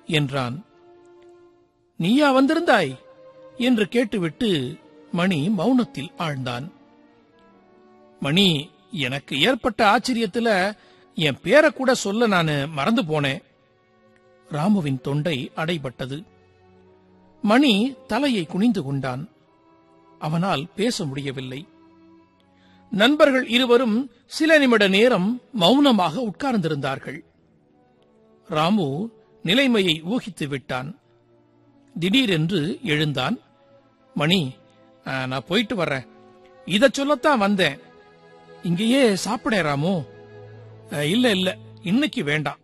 என்றான் நீயா வந்திருந்தாய் என்று கேட்டுவிட்டு மணி மௌனத்தில் ஆழ்ந்தான் மணி எனக்கு ஏற்பட்ட ஆச்சரியத்துல என் பேரை கூட சொல்ல நான் மறந்து போனேன் ராமுவின் தொண்டை அடைபட்டது மணி தலையை குனிந்து கொண்டான் அவனால் பேச முடியவில்லை நண்பர்கள் இருவரும் சில நிமிட நேரம் மௌனமாக உட்கார்ந்திருந்தார்கள் ராமு நிலைமையை ஊகித்து விட்டான் திடீரென்று எழுந்தான் மணி ஆ, நான் போயிட்டு வர்றேன் இத சொல்லத்தான் வந்தேன் இங்கேயே சாப்பிடேன் ராமு "அ, இல்ல இல்ல இன்னைக்கு வேண்டாம்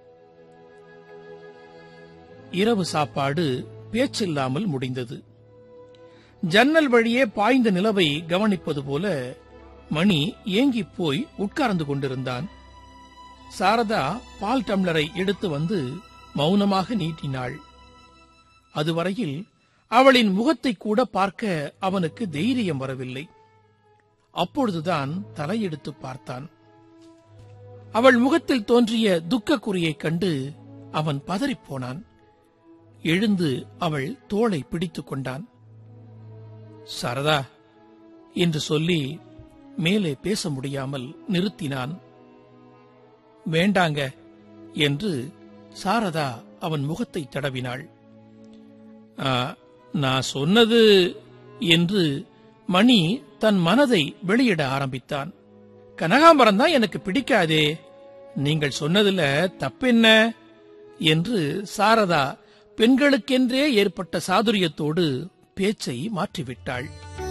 இரவு சாப்பாடு பேச்சில்லாமல் முடிந்தது ஜன்னல் வழியே பாய்ந்த நிலவை கவனிப்பது போல மணி ஏங்கிப் போய் உட்கார்ந்து கொண்டிருந்தான் சாரதா பால் டம்ளரை எடுத்து வந்து மௌனமாக நீட்டினாள் அதுவரையில் அவளின் முகத்தை கூட பார்க்க அவனுக்கு தைரியம் வரவில்லை அப்பொழுதுதான் தலையெடுத்து பார்த்தான் அவள் முகத்தில் தோன்றிய துக்கக் குறியைக் கண்டு அவன் பதறிப்போனான் எழுந்து அவள் தோளை பிடித்துக் கொண்டான் சரதா என்று சொல்லி மேலே பேச முடியாமல் நிறுத்தினான் வேண்டாங்க என்று சாரதா அவன் முகத்தை தடவினாள் "ஆ, நான் சொன்னது என்று மணி தன் மனதை வெளியிட ஆரம்பித்தான் கனகாம்பரம் தான் எனக்கு பிடிக்காதே நீங்கள் சொன்னதுல தப்பென்ன என்று சாரதா பெண்களுக்கென்றே ஏற்பட்ட சாதுரியத்தோடு பேச்சை மாற்றிவிட்டாள்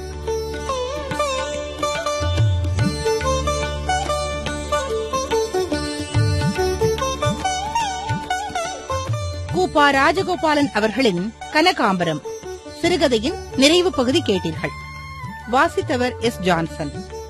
கூப்பா ராஜகோபாலன் அவர்களின் கனகாம்பரம் சிறுகதையின் நிறைவு பகுதி கேட்டீர்கள் வாசித்தவர் எஸ் ஜான்சன்